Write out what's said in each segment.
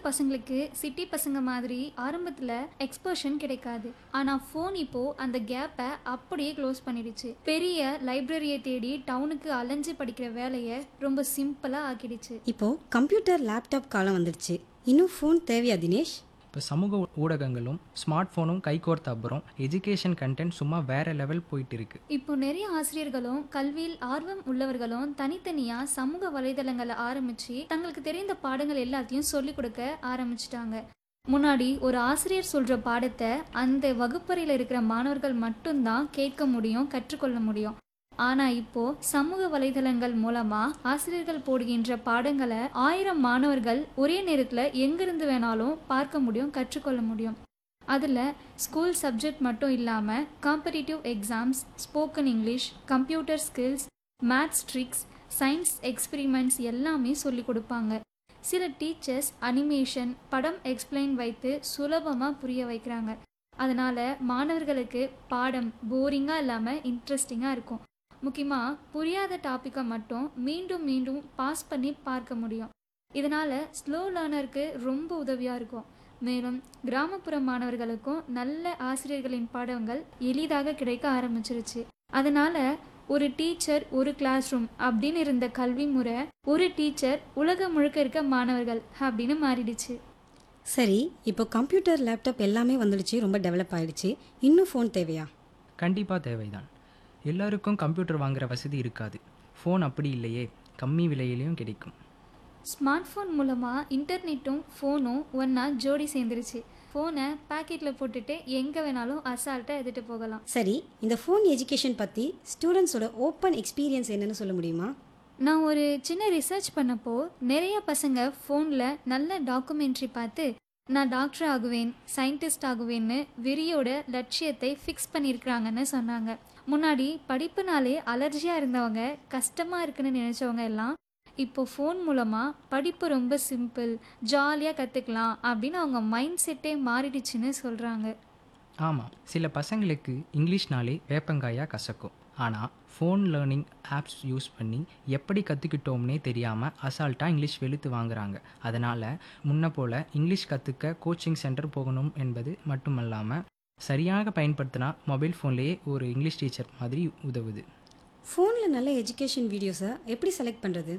பசங்களுக்கு சிட்டி பசங்க மாதிரி ஆரம்பத்தில் எக்ஸ்பர்ஷன் கிடைக்காது ஆனால் ஃபோன் இப்போ அந்த கேப்பை அப்படியே க்ளோஸ் பண்ணிடுச்சு பெரிய லைப்ரரியை தேடி டவுனுக்கு அலைஞ்சு படிக்கிற வேலையை ரொம்ப சிம்பிளாக ஆக்கிடுச்சு இப்போ கம்ப்யூட்டர் லேப்டாப் காலம் வந்துடுச்சு இன்னும் ஃபோன் தேவையா தினேஷ் இப்போ சமூக ஊடகங்களும் ஸ்மார்ட் ஃபோனும் கைகோர்த்த அப்புறம் எஜுகேஷன் கண்டென்ட் சும்மா வேற லெவல் போயிட்டு இருக்கு இப்போ நிறைய ஆசிரியர்களும் கல்வியில் ஆர்வம் உள்ளவர்களும் தனித்தனியா சமூக வலைதளங்களை ஆரம்பிச்சு தங்களுக்கு தெரிந்த பாடங்கள் எல்லாத்தையும் சொல்லிக் கொடுக்க ஆரம்பிச்சிட்டாங்க முன்னாடி ஒரு ஆசிரியர் சொல்ற பாடத்தை அந்த வகுப்பறையில் இருக்கிற மாணவர்கள் மட்டும்தான் கேட்க முடியும் கற்றுக்கொள்ள முடியும் ஆனா இப்போ சமூக வலைதளங்கள் மூலமா ஆசிரியர்கள் போடுகின்ற பாடங்களை ஆயிரம் மாணவர்கள் ஒரே நேரத்துல எங்கிருந்து வேணாலும் பார்க்க முடியும் கற்றுக்கொள்ள முடியும் அதில் ஸ்கூல் சப்ஜெக்ட் மட்டும் இல்லாமல் competitive exams spoken English computer skills maths tricks science experiments எல்லாமே சொல்லி கொடுப்பாங்க சில டீச்சர்ஸ் அனிமேஷன் படம் எக்ஸ்பிளைன் வைத்து சுலபமாக புரிய வைக்கிறாங்க அதனால் மாணவர்களுக்கு பாடம் போரிங்காக இல்லாமல் இன்ட்ரெஸ்டிங்காக இருக்கும் முக்கியமாக புரியாத டாப்பிக்கை மட்டும் மீண்டும் மீண்டும் பாஸ் பண்ணி பார்க்க முடியும் இதனால் ஸ்லோ லேர்னருக்கு ரொம்ப உதவியாக இருக்கும் மேலும் கிராமப்புற மாணவர்களுக்கும் நல்ல ஆசிரியர்களின் பாடங்கள் எளிதாக கிடைக்க ஆரம்பிச்சிருச்சு அதனால ஒரு டீச்சர் ஒரு கிளாஸ் ரூம் அப்படின்னு இருந்த கல்வி முறை ஒரு டீச்சர் உலகம் முழுக்க இருக்க மாணவர்கள் அப்படின்னு மாறிடுச்சு சரி இப்போ கம்ப்யூட்டர் லேப்டாப் எல்லாமே வந்துடுச்சு ரொம்ப டெவலப் ஆயிடுச்சு இன்னும் ஃபோன் தேவையா கண்டிப்பாக தேவைதான் எல்லாருக்கும் கம்ப்யூட்டர் வாங்குற வசதி இருக்காது ஃபோன் அப்படி இல்லையே கம்மி விலையிலையும் கிடைக்கும் ஸ்மார்ட் ஃபோன் மூலமாக இன்டர்நெட்டும் ஃபோனும் ஒன்றா ஜோடி சேர்ந்துருச்சு ஃபோனை பாக்கெட்டில் போட்டுட்டு எங்கே வேணாலும் அசால்ட்டாக எடுத்துகிட்டு போகலாம் சரி இந்த ஃபோன் எஜுகேஷன் பற்றி ஸ்டூடெண்ட்ஸோட ஓப்பன் எக்ஸ்பீரியன்ஸ் என்னன்னு சொல்ல முடியுமா நான் ஒரு சின்ன ரிசர்ச் பண்ணப்போ நிறைய பசங்க ஃபோனில் நல்ல டாக்குமெண்ட்ரி பார்த்து நான் டாக்டர் ஆகுவேன் சயின்டிஸ்ட் ஆகுவேன்னு வெறியோட லட்சியத்தை ஃபிக்ஸ் பண்ணியிருக்கிறாங்கன்னு சொன்னாங்க முன்னாடி படிப்புனாலே அலர்ஜியாக இருந்தவங்க கஷ்டமாக இருக்குன்னு நினச்சவங்க எல்லாம் இப்போ ஃபோன் மூலமாக படிப்பு ரொம்ப சிம்பிள் ஜாலியாக கற்றுக்கலாம் அப்படின்னு அவங்க மைண்ட் செட்டே மாறிடுச்சுன்னு சொல்கிறாங்க ஆமாம் சில பசங்களுக்கு இங்கிலீஷ்னாலே வேப்பங்காயாக கசக்கும் ஆனால் ஃபோன் லேர்னிங் ஆப்ஸ் யூஸ் பண்ணி எப்படி கற்றுக்கிட்டோம்னே தெரியாமல் அசால்ட்டாக இங்கிலீஷ் வெளுத்து வாங்குறாங்க அதனால் முன்ன போல் இங்கிலீஷ் கற்றுக்க கோச்சிங் சென்டர் போகணும் என்பது மட்டுமல்லாமல் சரியாக பயன்படுத்தினா மொபைல் ஃபோன்லேயே ஒரு இங்கிலீஷ் டீச்சர் மாதிரி உதவுது ஃபோனில் நல்ல எஜுகேஷன் வீடியோஸை எப்படி செலக்ட் பண்ணுறது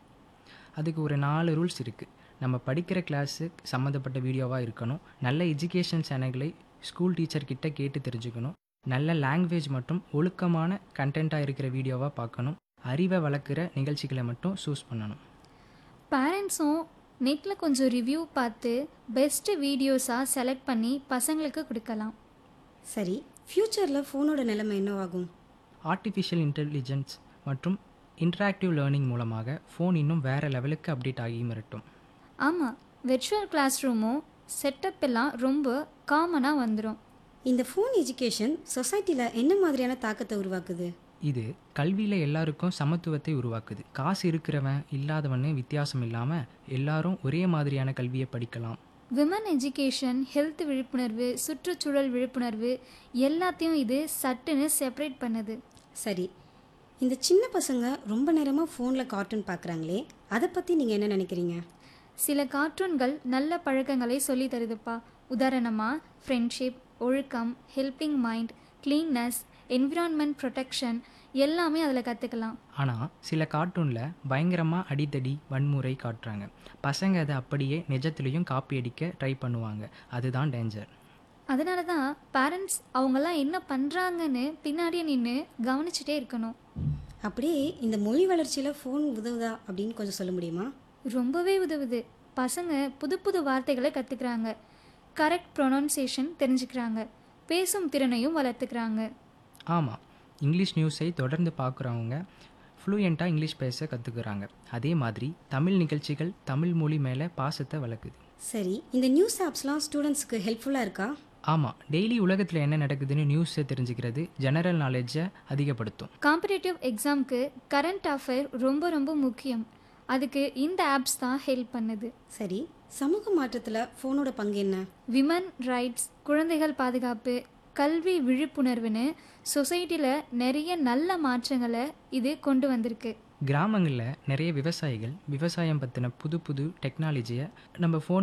அதுக்கு ஒரு நாலு ரூல்ஸ் இருக்குது நம்ம படிக்கிற கிளாஸு சம்மந்தப்பட்ட வீடியோவாக இருக்கணும் நல்ல எஜுகேஷன் சேனல்களை ஸ்கூல் டீச்சர் கிட்ட கேட்டு தெரிஞ்சுக்கணும் நல்ல லாங்குவேஜ் மற்றும் ஒழுக்கமான கண்டென்ட்டாக இருக்கிற வீடியோவாக பார்க்கணும் அறிவை வளர்க்குற நிகழ்ச்சிகளை மட்டும் சூஸ் பண்ணணும் பேரண்ட்ஸும் நெட்டில் கொஞ்சம் ரிவ்யூ பார்த்து பெஸ்ட்டு வீடியோஸாக செலக்ட் பண்ணி பசங்களுக்கு கொடுக்கலாம் சரி ஃப்யூச்சரில் ஃபோனோட நிலைமை என்னவாகும் ஆர்டிஃபிஷியல் இன்டெலிஜென்ஸ் மற்றும் இன்டராக்டிவ் லேர்னிங் மூலமாக ஃபோன் இன்னும் வேறு லெவலுக்கு அப்டேட் ஆகி மிரட்டும் ஆமாம் வெர்ச்சுவல் கிளாஸ் ரூமும் செட்டப் எல்லாம் ரொம்ப காமனாக வந்துடும் இந்த ஃபோன் எஜுகேஷன் சொசைட்டியில் என்ன மாதிரியான தாக்கத்தை உருவாக்குது இது கல்வியில் எல்லாருக்கும் சமத்துவத்தை உருவாக்குது காசு இருக்கிறவன் இல்லாதவன்னு வித்தியாசம் இல்லாமல் எல்லாரும் ஒரே மாதிரியான கல்வியை படிக்கலாம் விமன் எஜுகேஷன் ஹெல்த் விழிப்புணர்வு சுற்றுச்சூழல் விழிப்புணர்வு எல்லாத்தையும் இது சட்டுன்னு செப்பரேட் பண்ணுது சரி இந்த சின்ன பசங்க ரொம்ப நேரமாக ஃபோனில் கார்ட்டூன் பார்க்குறாங்களே அதை பற்றி நீங்கள் என்ன நினைக்கிறீங்க சில கார்ட்டூன்கள் நல்ல பழக்கங்களை சொல்லி தருதுப்பா உதாரணமாக ஃப்ரெண்ட்ஷிப் ஒழுக்கம் helping mind cleanness environment protection எல்லாமே அதில் கற்றுக்கலாம் ஆனால் சில கார்ட்டூனில் பயங்கரமாக அடித்தடி வன்முறை காட்டுறாங்க பசங்க அதை அப்படியே நிஜத்துலேயும் காப்பி அடிக்க ட்ரை பண்ணுவாங்க அதுதான் டேஞ்சர் அதனால தான் பேரண்ட்ஸ் அவங்கெல்லாம் என்ன பண்ணுறாங்கன்னு பின்னாடியே நின்று கவனிச்சுட்டே இருக்கணும் அப்படியே இந்த மொழி வளர்ச்சியில் ஃபோன் உதவுதா அப்படின்னு கொஞ்சம் சொல்ல முடியுமா ரொம்பவே உதவுது பசங்க புது புது வார்த்தைகளை கற்றுக்குறாங்க கரெக்ட் ப்ரொனவுன்சியேஷன் தெரிஞ்சுக்கிறாங்க பேசும் திறனையும் வளர்த்துக்கிறாங்க ஆமாம் இங்கிலீஷ் நியூஸை தொடர்ந்து பார்க்குறவங்க ஃப்ளூயண்ட்டாக இங்கிலீஷ் பேச கற்றுக்குறாங்க அதே மாதிரி தமிழ் நிகழ்ச்சிகள் தமிழ் மொழி மேலே பாசத்தை வளர்க்குது சரி இந்த நியூஸ் ஆப்ஸ்லாம் ஸ்டூடெண்ட்ஸ்க்கு ஹெல்ப்ஃபுல்லாக இருக்கா ஆமாம் டெய்லி உலகத்தில் என்ன நடக்குதுன்னு நியூஸை தெரிஞ்சுக்கிறது ஜெனரல் நாலேஜை அதிகப்படுத்தும் காம்படேட்டிவ் எக்ஸாம்க்கு கரண்ட் அஃபேர் ரொம்ப ரொம்ப முக்கியம் அதுக்கு இந்த ஆப்ஸ் தான் ஹெல்ப் பண்ணுது சரி சமூக மாற்றத்தில் ஃபோனோட பங்கு என்ன விமன் ரைட்ஸ் குழந்தைகள் பாதுகாப்பு கல்வி விழிப்புணர்வுன்னு சொசைட்டியில் நிறைய நல்ல மாற்றங்களை இது கொண்டு வந்திருக்கு கிராமங்களில் நிறைய விவசாயிகள் விவசாயம் பற்றின புது புது டெக்னாலஜியை நம்ம ஃபோன்